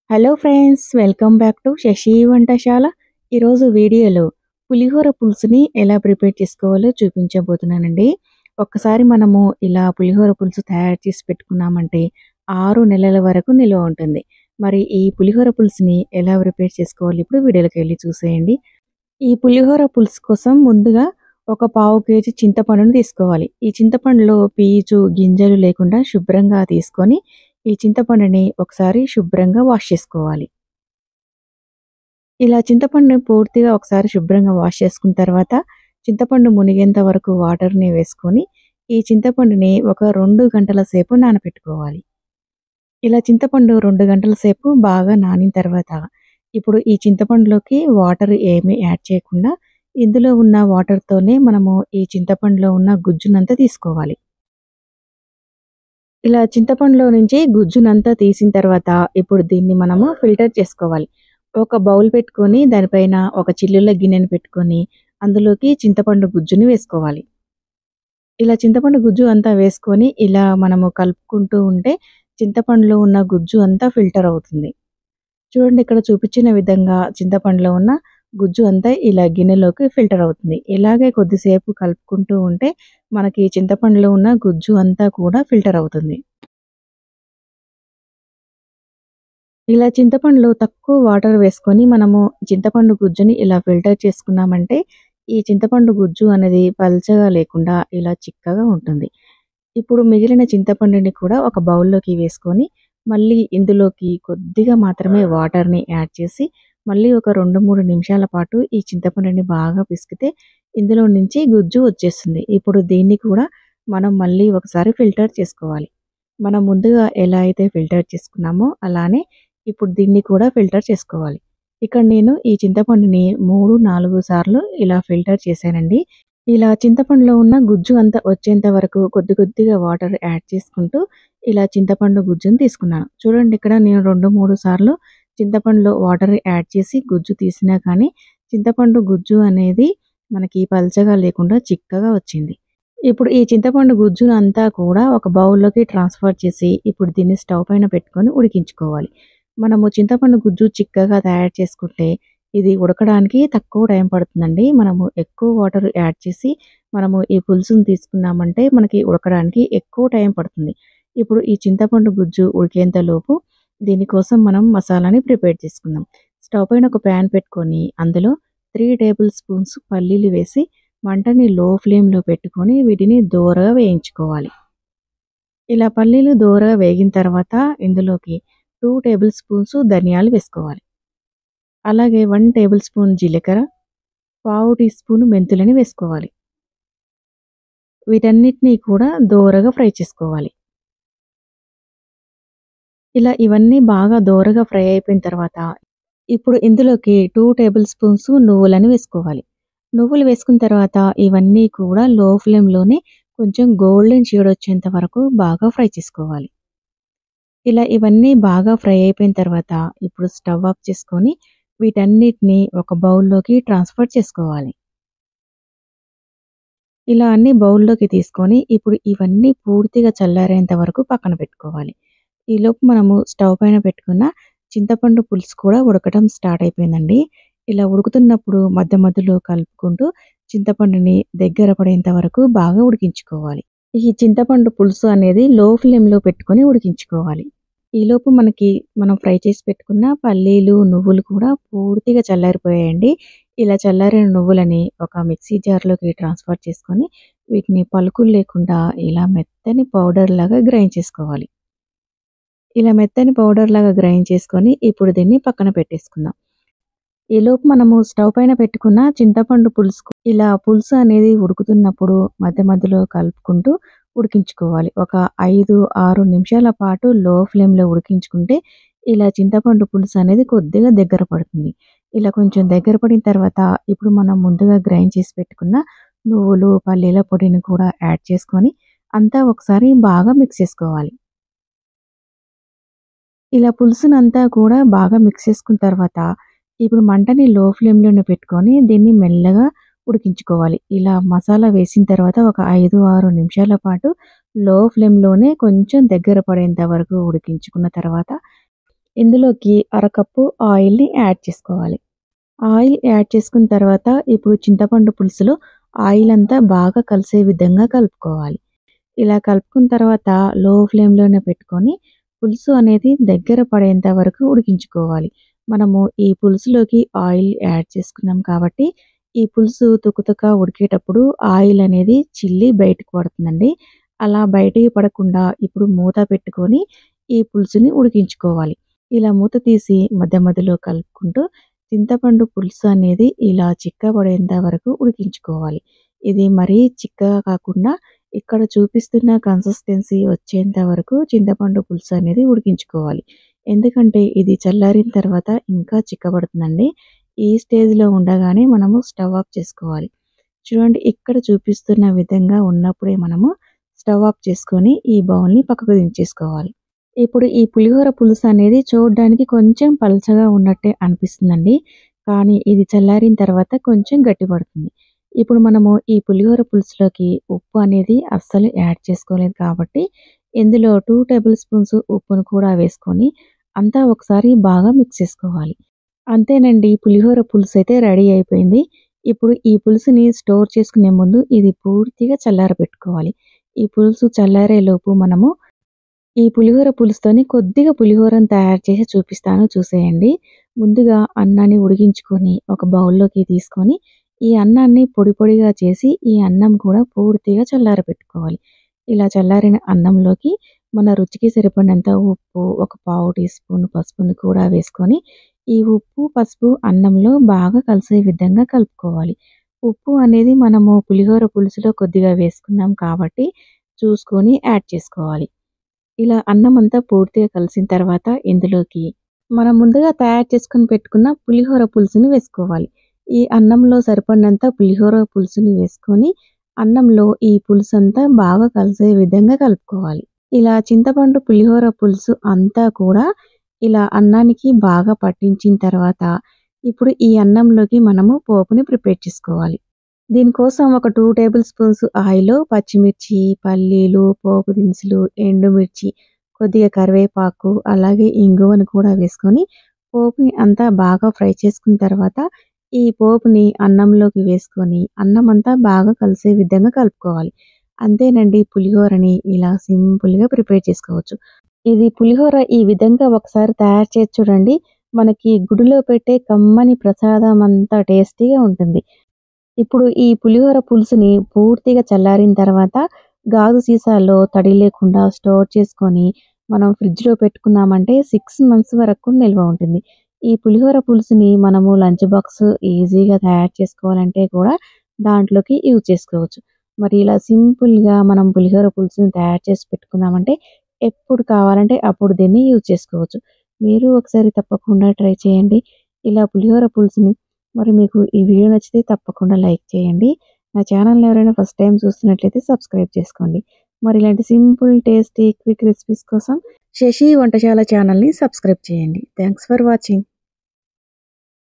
Hello friends welcome back to Sasi వంటశాల ఈరోజు వీడియోలో పులిహోర పులుసుని ఎలా ప్రిపేర్ చేసుకోవాలో చూపించబోతున్నానండి ఒక్కసారి మనము ఇలా పులిహోర పులుసు తయారు చేసి పెట్టుకున్నామంటే ఆరు నెలల వరకు నిల్వ ఉంటుంది మరి ఈ పులిహోర పులుసుని ఎలా ప్రిపేర్ చేసుకోవాలి ఇప్పుడు వీడియోలోకి వెళ్ళి చూసేయండి ఈ పులిహోర పులుసు కోసం ముందుగా ఒక పావు కేజీ చింతపండుని తీసుకోవాలి ఈ చింతపండులో పీచు గింజలు లేకుండా శుభ్రంగా తీసుకొని ఈ చింతపండుని ఒకసారి శుభ్రంగా వాష్ చేసుకోవాలి ఇలా చింతపండుని పూర్తిగా ఒకసారి శుభ్రంగా వాష్ చేసుకున్న తర్వాత చింతపండు మునిగేంత వరకు వాటర్ని వేసుకొని ఈ చింతపండుని ఒక రెండు గంటల సేపు నానబెట్టుకోవాలి ఇలా చింతపండు రెండు గంటల సేపు బాగా నానిన తర్వాత ఇప్పుడు ఈ చింతపండులోకి వాటర్ ఏమీ యాడ్ చేయకుండా ఇందులో ఉన్న వాటర్తోనే మనము ఈ చింతపండులో ఉన్న గుజ్జునంతా తీసుకోవాలి ఇలా చింతపండులో నుంచి గుజ్జునంతా తీసిన తర్వాత ఇప్పుడు దీన్ని మనము ఫిల్టర్ చేసుకోవాలి ఒక బౌల్ పెట్టుకొని దానిపైన ఒక చిల్లుల గిన్నెని పెట్టుకొని అందులోకి చింతపండు గుజ్జుని వేసుకోవాలి ఇలా చింతపండు గుజ్జు అంతా వేసుకొని ఇలా మనము కలుపుకుంటూ ఉంటే చింతపండులో ఉన్న గుజ్జు అంతా ఫిల్టర్ అవుతుంది చూడండి ఇక్కడ చూపించిన విధంగా చింతపండులో ఉన్న గుజ్జు అంతా ఇలా గిన్నెలోకి ఫిల్టర్ అవుతుంది ఇలాగే కొద్దిసేపు కలుపుకుంటూ ఉంటే మనకి చింతపండులో ఉన్న గుజ్జు అంతా కూడా ఫిల్టర్ అవుతుంది ఇలా చింతపండులో తక్కువ వాటర్ వేసుకొని మనము చింతపండు గుజ్జుని ఇలా ఫిల్టర్ చేసుకున్నామంటే ఈ చింతపండు గుజ్జు అనేది పల్చగా లేకుండా ఇలా చిక్కగా ఉంటుంది ఇప్పుడు మిగిలిన చింతపండుని కూడా ఒక బౌల్లోకి వేసుకొని మళ్ళీ ఇందులోకి కొద్దిగా మాత్రమే వాటర్ని యాడ్ చేసి మళ్ళీ ఒక రెండు మూడు నిమిషాల పాటు ఈ చింతపండుని బాగా పిసికితే ఇందులో నుంచి గుజ్జు వచ్చేస్తుంది ఇప్పుడు దీన్ని కూడా మనం మళ్ళీ ఒకసారి ఫిల్టర్ చేసుకోవాలి మనం ముందుగా ఎలా అయితే ఫిల్టర్ చేసుకున్నామో అలానే ఇప్పుడు దీన్ని కూడా ఫిల్టర్ చేసుకోవాలి ఇక్కడ నేను ఈ చింతపండుని మూడు నాలుగు సార్లు ఇలా ఫిల్టర్ చేశానండి ఇలా చింతపండులో ఉన్న గుజ్జు అంతా వచ్చేంత వరకు కొద్ది కొద్దిగా వాటర్ యాడ్ చేసుకుంటూ ఇలా చింతపండు గుజ్జుని తీసుకున్నాను చూడండి ఇక్కడ నేను రెండు మూడు సార్లు చింతపండులో వాటర్ యాడ్ చేసి గుజ్జు తీసినా కానీ చింతపండు గుజ్జు అనేది మనకి పల్చగా లేకుండా చిక్కగా వచ్చింది ఇప్పుడు ఈ చింతపండు గుజ్జును అంతా కూడా ఒక బౌల్లోకి ట్రాన్స్ఫర్ చేసి ఇప్పుడు దీన్ని స్టవ్ పైన పెట్టుకొని ఉడికించుకోవాలి మనము చింతపండు గుజ్జు చిక్కగా తయారు చేసుకుంటే ఇది ఉడకడానికి తక్కువ టైం పడుతుందండి మనము ఎక్కువ వాటర్ యాడ్ చేసి మనము ఈ పులుసును తీసుకున్నామంటే మనకి ఉడకడానికి ఎక్కువ టైం పడుతుంది ఇప్పుడు ఈ చింతపండు గుజ్జు ఉడికేంత లోపు దీనికోసం మనం మసాలాని ప్రిపేర్ చేసుకుందాం స్టవ్ పైన ఒక ప్యాన్ పెట్టుకొని అందులో త్రీ టేబుల్ స్పూన్స్ పల్లీలు వేసి మంటని లో ఫ్లేమ్లో పెట్టుకొని వీటిని దోరగా వేయించుకోవాలి ఇలా పల్లీలు దోరగా వేగిన తర్వాత ఇందులోకి టూ టేబుల్ స్పూన్స్ ధనియాలు వేసుకోవాలి అలాగే వన్ టేబుల్ స్పూన్ జీలకర్ర పావు టీ స్పూన్ మెంతులని వేసుకోవాలి వీటన్నిటినీ కూడా దోరగా ఫ్రై చేసుకోవాలి ఇలా ఇవన్నీ బాగా దోరగా ఫ్రై అయిపోయిన తర్వాత ఇప్పుడు ఇందులోకి టూ టేబుల్ స్పూన్స్ నువ్వులని వేసుకోవాలి నువ్వులు వేసుకున్న తర్వాత ఇవన్నీ కూడా లో ఫ్లేమ్లోనే కొంచెం గోల్డెన్ షేడ్ వచ్చేంత వరకు బాగా ఫ్రై చేసుకోవాలి ఇలా ఇవన్నీ బాగా ఫ్రై అయిపోయిన తర్వాత ఇప్పుడు స్టవ్ ఆఫ్ చేసుకొని వీటన్నిటిని ఒక బౌల్లోకి ట్రాన్స్ఫర్ చేసుకోవాలి ఇలా అన్ని బౌల్లోకి తీసుకొని ఇప్పుడు ఇవన్నీ పూర్తిగా చల్లారేంత వరకు పక్కన పెట్టుకోవాలి ఈలోపు మనము స్టవ్ పైన పెట్టుకున్న చింతపండు పులుసు కూడా ఉడకడం స్టార్ట్ అయిపోయిందండి ఇలా ఉడుకుతున్నప్పుడు మధ్య మధ్యలో కలుపుకుంటూ చింతపండుని దగ్గర పడేంత వరకు బాగా ఉడికించుకోవాలి ఈ చింతపండు పులుసు అనేది లో ఫ్లేమ్లో పెట్టుకొని ఉడికించుకోవాలి ఈలోపు మనకి మనం ఫ్రై చేసి పెట్టుకున్న పల్లీలు నువ్వులు కూడా పూర్తిగా చల్లారిపోయాయండి ఇలా చల్లారిన నువ్వులని ఒక మిక్సీ జార్లోకి ట్రాన్స్ఫర్ చేసుకొని వీటిని పలుకులు లేకుండా ఇలా మెత్తని పౌడర్ లాగా గ్రైండ్ చేసుకోవాలి ఇలా మెత్తని పౌడర్ లాగా గ్రైండ్ చేసుకొని ఇప్పుడు దీన్ని పక్కన పెట్టేసుకుందాం ఈలోపు మనము స్టవ్ పైన పెట్టుకున్న చింతపండు పులుసు ఇలా పులుసు అనేది ఉడుకుతున్నప్పుడు మధ్య మధ్యలో కలుపుకుంటూ ఉడికించుకోవాలి ఒక ఐదు ఆరు నిమిషాల పాటు లో ఫ్లేమ్లో ఉడికించుకుంటే ఇలా చింతపండు పులుసు అనేది కొద్దిగా దగ్గర పడుతుంది ఇలా కొంచెం దగ్గర పడిన తర్వాత ఇప్పుడు మనం ముందుగా గ్రైండ్ చేసి పెట్టుకున్న నువ్వులు పల్లీల పొడిని కూడా యాడ్ చేసుకొని అంతా ఒకసారి బాగా మిక్స్ చేసుకోవాలి ఇలా పులుసునంతా కూడా బాగా మిక్స్ చేసుకున్న తర్వాత ఇప్పుడు మంటని లో ఫ్లేమ్లోనే పెట్టుకొని దీన్ని మెల్లగా ఉడికించుకోవాలి ఇలా మసాలా వేసిన తర్వాత ఒక ఐదు ఆరు నిమిషాల పాటు లో ఫ్లేమ్లోనే కొంచెం దగ్గర పడేంత వరకు ఉడికించుకున్న తర్వాత ఇందులోకి అరకప్పు ఆయిల్‌ని యాడ్ చేసుకోవాలి. ఆయిల్ యాడ్ చేసుకున్న తర్వాత ఇప్పుడు చింతపండు పులుసులో ఆయిల్ అంతా బాగా కలిసే విధంగా కలుపుకోవాలి. ఇలా కలుపుకున్న తర్వాత లో ఫ్లేమ్‌లోనే పెట్టుకొని పులుసు అనేది దగ్గర పడేంత వరకు ఉడికించుకోవాలి. మనము ఈ పులుసులోకి ఆయిల్ యాడ్ చేసుకున్నాం కాబట్టి ఈ పులుసు తుకతుక ఉడికేటప్పుడు ఆయిల్ అనేది చిల్లి బయటకు పడుతుందండి. అలా బయటికి పడకుండా ఇప్పుడు మూత పెట్టుకొని ఈ పులుసుని ఉడికించుకోవాలి. ఇలా మూత తీసి మధ్య మధ్యలో కలుపుకుంటూ చింతపండు పులుసు అనేది ఇలా చిక్కబడేంత వరకు ఉడికించుకోవాలి. ఇది మరీ చిక్కగా కాకుండా ఇక్కడ చూపిస్తున్న కన్సిస్టెన్సీ వచ్చేంత వరకు చింతపండు పులుసు అనేది ఉడికించుకోవాలి. ఎందుకంటే ఇది చల్లారిన తర్వాత ఇంకా చిక్కబడుతుందండి. ఈ స్టేజ్‌లో ఉండగానే మనము స్టవ్ ఆఫ్ చేసుకోవాలి. చూడండి ఇక్కడ చూపిస్తున్న విధంగా ఉన్నప్పుడే మనము స్టవ్ ఆఫ్ చేసుకొని ఈ బౌల్‌ని పక్కకు దించేసుకోవాలి. ఇప్పుడు ఈ పులిహోర పులుసు అనేది చూడడానికి కొంచెం పల్చగా ఉన్నట్టే అనిపిస్తుందండి. కానీ ఇది చల్లారిన తర్వాత కొంచెం గట్టిపడుతుంది. ఇప్పుడు మనము ఈ పులిహోర పులుసులోకి ఉప్పు అనేది అస్సలు యాడ్ చేసుకోలేదు కాబట్టి ఇందులో 2 టేబుల్ స్పూన్స్ ఉప్పును కూడా వేసుకొని అంతా ఒకసారి బాగా మిక్స్ చేసుకోవాలి. అంతేనండి పులిహోర పులుసు అయితే రెడీ అయిపోయింది. ఇప్పుడు ఈ పులుసుని స్టోర్ చేసుకునే ముందు ఇది పూర్తిగా చల్లారబెట్టుకోవాలి. ఈ పులుసు చల్లారేలోపు మనము ఈ పులిహోర పులుసుతోని కొద్దిగా పులిహోరను తయారు చేసి చూపిస్తాను చూసేయండి. ముందుగా అన్నాన్ని ఉడికించుకొని ఒక బౌల్‌లోకి తీసుకొని ఈ అన్నాన్ని పొడి పొడిగా చేసి ఈ అన్నం కూడా పూర్తిగా చల్లారబెట్టుకోవాలి. ఇలా చల్లారిన అన్నంలోకి మన రుచికి సరిపడినంత ఉప్పు, ఒక పావు టీ స్పూన్ పసుపుని కూడా వేసుకొని ఈ ఉప్పు, పసుపు అన్నంలో బాగా కలిసే విధంగా కలుపుకోవాలి. ఉప్పు అనేది మనము పులిహోర పులుసులో కొద్దిగా వేసుకున్నాం కాబట్టి చూసుకొని యాడ్ చేసుకోవాలి. ఇలా అన్నం అంతా పూర్తిగా కలిసిన తర్వాత ఇందులోకి మనం ముందుగా తయారు చేసుకొని పెట్టుకున్న పులిహోర పులుసుని వేసుకోవాలి. ఈ అన్నంలో సరిపడినంత పులిహోర పులుసుని వేసుకొని అన్నంలో ఈ పులుసంతా బాగా కలిసే విధంగా కలుపుకోవాలి. ఇలా చింతపండు పులిహోర పులుసు అంతా కూడా ఇలా అన్నానికి బాగా పట్టించిన తర్వాత ఇప్పుడు ఈ అన్నంలోకి మనము పోపుని ప్రిపేర్ చేసుకోవాలి. దీనికోసం ఒక 2 టేబుల్ స్పూన్స్ ఆయిల్‌లో పచ్చిమిర్చి, పల్లీలు, పోపు దినుసులు, ఎండుమిర్చి, కొద్దిగా కరివేపాకు, అలాగే ఇంగువను కూడా వేసుకొని పోపుని అంతా బాగా ఫ్రై చేసుకున్న తర్వాత ఈ పోపుని అన్నంలోకి వేసుకొని అన్నం అంతా బాగా కలిసే విధంగా కలుపుకోవాలి. అంతేనండి పులిహోరని ఇలా సింపుల్‌గా ప్రిపేర్ చేసుకోవచ్చు. ఇది పులిహోర ఈ విధంగా ఒకసారి తయారు చేసి చూడండి. మనకి గుడిలో పెట్టే కమ్మని ప్రసాదం అంత టేస్టీగా ఉంటుంది. ఇప్పుడు ఈ పులిహోర పులుసుని పూర్తిగా చల్లారిన తర్వాత గాజు సీసాలో తడి లేకుండా స్టోర్ చేసుకొని మనం ఫ్రిడ్జ్‌లో పెట్టుకున్నామంటే 6 మంత్స్ వరకు నిల్వ ఉంటుంది. ఈ పులిహోర పులుసుని మనము లంచ్ బాక్స్ ఈజీగా తయారు చేసుకోవాలంటే కూడా దాంట్లోకి యూజ్ చేసుకోవచ్చు. మరి ఇలా సింపుల్‌గా మనం పులిహోర పులుసుని తయారు చేసి పెట్టుకున్నామంటే ఎప్పుడు కావాలంటే అప్పుడు దీన్ని యూజ్ చేసుకోవచ్చు. మీరు ఒకసారి తప్పకుండా ట్రై చేయండి. ఇలా పులిహోర పులుసుని మరి మీకు ఈ వీడియో నచ్చితే తప్పకుండా లైక్ చేయండి. నా ఛానల్‌ని ఎవరైనా ఫస్ట్ టైమ్ చూస్తున్నట్లయితే సబ్స్క్రైబ్ చేసుకోండి. మరి ఇలాంటి సింపుల్, టేస్టీ, క్విక్ రెసిపీస్ కోసం శశి వంటశాల ఛానల్‌ని సబ్స్క్రైబ్ చేయండి. Thanks for watching.